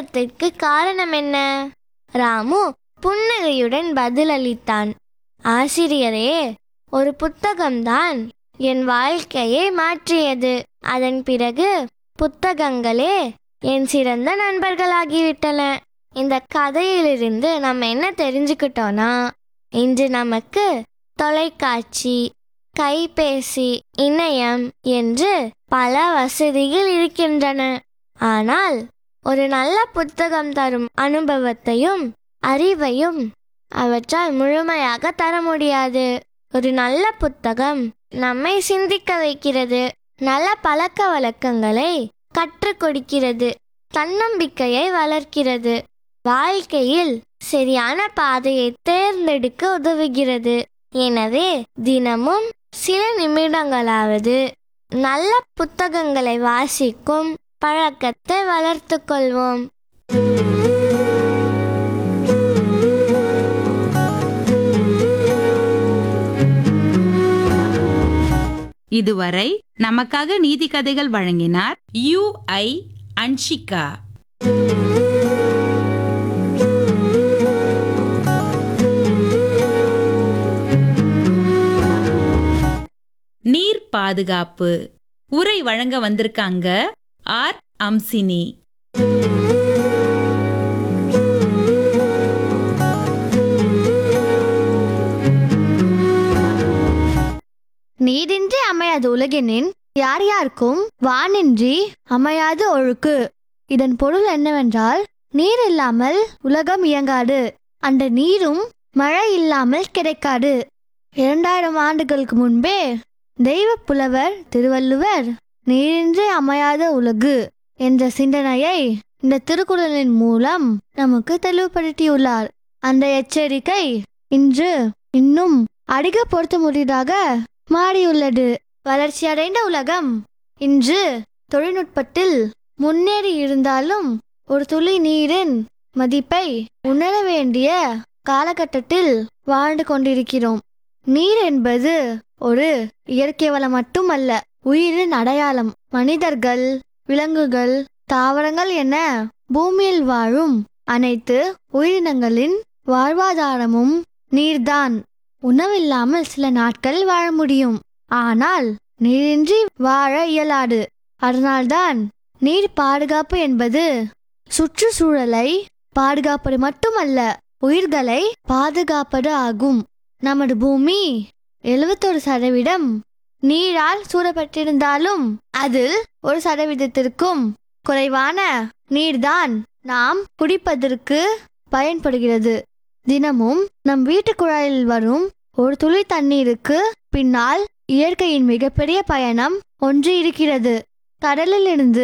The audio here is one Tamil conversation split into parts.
சந்தேகத்திற்கு காரணம் என்ன ராமு புன்னகையுடன் பதிலளித்தான் ஆசிரியரே ஒரு புத்தகம்தான் என் வாழ்க்கையை மாற்றியது அதன் பிறகு புத்தகங்களே என் சிறந்த நண்பர்களாகிவிட்டன இந்த கதையிலிருந்து நம்ம என்ன தெரிஞ்சுக்கிட்டோம்னா இன்று நமக்கு தொலைக்காட்சி கைபேசி இணையம் என்று பல வசதிகள் இருக்கின்றன ஆனால் ஒரு நல்ல புத்தகம் தரும் அனுபவத்தையும் அறிவையும் அவற்றால் முழுமையாக தர முடியாது ஒரு நல்ல புத்தகம் நம்மை சிந்திக்க வைக்கிறது நல்ல பழக்க வழக்கங்களை கற்றுக் கொடுக்கிறது தன்னம்பிக்கையை வளர்க்கிறது வாழ்க்கையில் சரியான பாதையை தேர்ந்தெடுக்க உதவுகிறது எனவே தினமும் சில நிமிடங்களாவது நல்ல புத்தகங்களை வாசிக்கும் பழக்கத்தை வளர்த்துக் கொள்வோம் இதுவரை நமக்காக நீதி கதைகள் வழங்கினார் யு ஐ அன்ஷிகா நீர் பாதுகாப்பு உரை வழங்க வந்திருக்காங்க ஆர் அம்சினி நீரின்றி அமையாது உலகினின் யார் யாருக்கும் வானின்றி அமையாது ஒழுக்கு இதன் பொருள் என்னவென்றால் நீர் இல்லாமல் உலகம் இயங்காது அந்த நீரும் மழை இல்லாமல் கிடைக்காது இரண்டாயிரம் ஆண்டுகளுக்கு முன்பே தெய்வ புலவர் திருவள்ளுவர் நீரின்றி அமையாத உலகு என்ற சிந்தனையை இந்த திருக்குறளின் மூலம் நமக்கு தெளிவுபடுத்தியுள்ளார் அந்த எச்சரிக்கை இன்று இன்னும் அதிக பொருத்தமுடியதாக மாறியுள்ளது வளர்ச்சியடைந்த உலகம் இன்று தொழில்நுட்பத்தில் முன்னேறி இருந்தாலும் ஒரு துளி நீரின் மதிப்பை உணர வேண்டிய காலகட்டத்தில் வாழ்ந்து கொண்டிருக்கிறோம் நீர் என்பது ஒரு இயற்கை வளம் மட்டுமல்ல உயிரின் அடையாளம் மனிதர்கள் விலங்குகள் தாவரங்கள் என பூமியில் வாழும் அனைத்து உயிரினங்களின் வாழ்வாதாரமும் நீர்தான் உணவில்லாமல் சில நாட்கள் வாழ முடியும் ஆனால் நீரின்றி வாழ இயலாது அதனால்தான் நீர் பாதுகாப்பு என்பது சுற்றுச்சூழலை பாதுகாப்பது மட்டுமல்ல உயிர்களை பாதுகாப்பது ஆகும் நமது பூமி எழுபத்தொரு சதவீதம் நீரால் சூழப்பட்டிருந்தாலும் அதில் ஒரு சதவீதத்திற்கும் குறைவான நீர்தான் நாம் குடிப்பதற்கு பயன்படுகிறது தினமும் நம் வீட்டு குழாயில் வரும் ஒரு துளி தண்ணீருக்கு பின்னால் இயற்கையின் மிகப்பெரிய பயணம் ஒன்று இருக்கிறது கடலிலிருந்து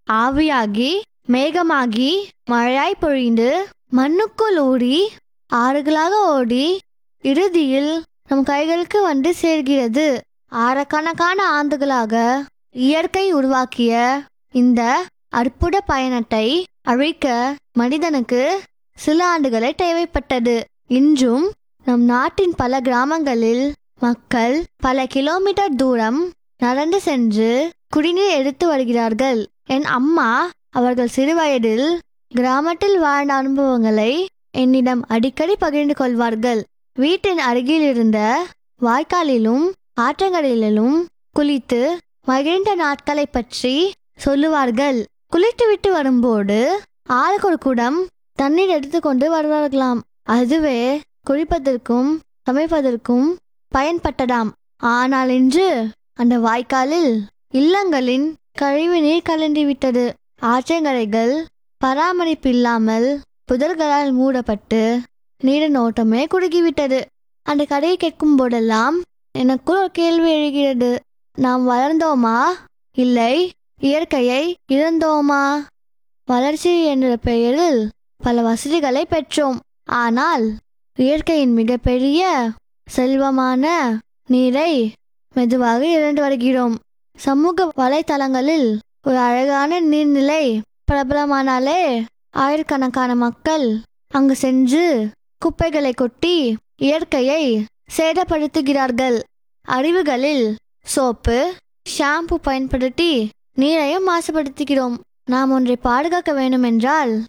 ஆவியாகி மேகமாகி மழையாய் பொழிந்து மண்ணுக்குள் ஊறி ஆறுகளாக ஓடி இறுதியில் நம் கைகளுக்கு வந்து சேர்கிறது ஆயிரக்கணக்கான ஆண்டுகளாக இயற்கை உருவாக்கிய இந்த அற்புத பயணத்தை அழிக்க மனிதனுக்கு சில ஆண்டுகளே தேவைப்பட்டது இன்றும் நம் நாட்டின் பல கிராமங்களில் மக்கள் பல கிலோமீட்டர் தூரம் நடந்து சென்று குடிநீர் எடுத்து வருகிறார்கள் என் அம்மா அவர்கள் சிறுவயதில் கிராமத்தில் வாழ்ந்த அனுபவங்களை என்னிடம் அடிக்கடி பகிர்ந்து கொள்வார்கள் வீட்டின் அருகில் இருந்த வாய்க்காலிலும் ஆற்றங்கரையிலும் குளித்து மகிழ்ந்த நாட்களை பற்றி சொல்லுவார்கள் குளித்துவிட்டு வரும்போது ஆளுக்கு ஒரு குடம் தண்ணீர் எடுத்துக்கொண்டு வருவார்களாம் அதுவே குளிப்பதற்கும் சமைப்பதற்கும் பயன்பட்டதாம் ஆனால் இன்று அந்த வாய்க்காலில் இல்லங்களின் கழிவு நீர் கலந்து விட்டது ஆற்றங்கரைகள் பராமரிப்பு இல்லாமல் புதர்களால் மூடப்பட்டு நீரின் ஓட்டமே குறுகிவிட்டது அந்த கதையை கேட்கும் போதெல்லாம் எனக்குள் ஒரு கேள்வி எழுகிறது நாம் வளர்ந்தோமா இல்லை இயற்கையை இழந்தோமா வளர்ச்சி என்ற பெயரில் பல வசதிகளை பெற்றோம் ஆனால் இயற்கையின் மிகப்பெரிய செல்வமான நீரை மெதுவாக இழந்து வருகிறோம் சமூக வலைத்தளங்களில் ஒரு அழகான நீர்நிலை பிரபலமானாலே ஆயிரக்கணக்கான மக்கள் அங்கு சென்று குப்பைகளை கொட்டி இயற்கையை சேதப்படுத்துகிறார்கள் அறிவுகளில் சோப்பு ஷாம்பு பயன்படுத்தி நீரையும் மாசுபடுத்துகிறோம் நாம் ஒன்றை பாதுகாக்க வேண்டுமென்றால்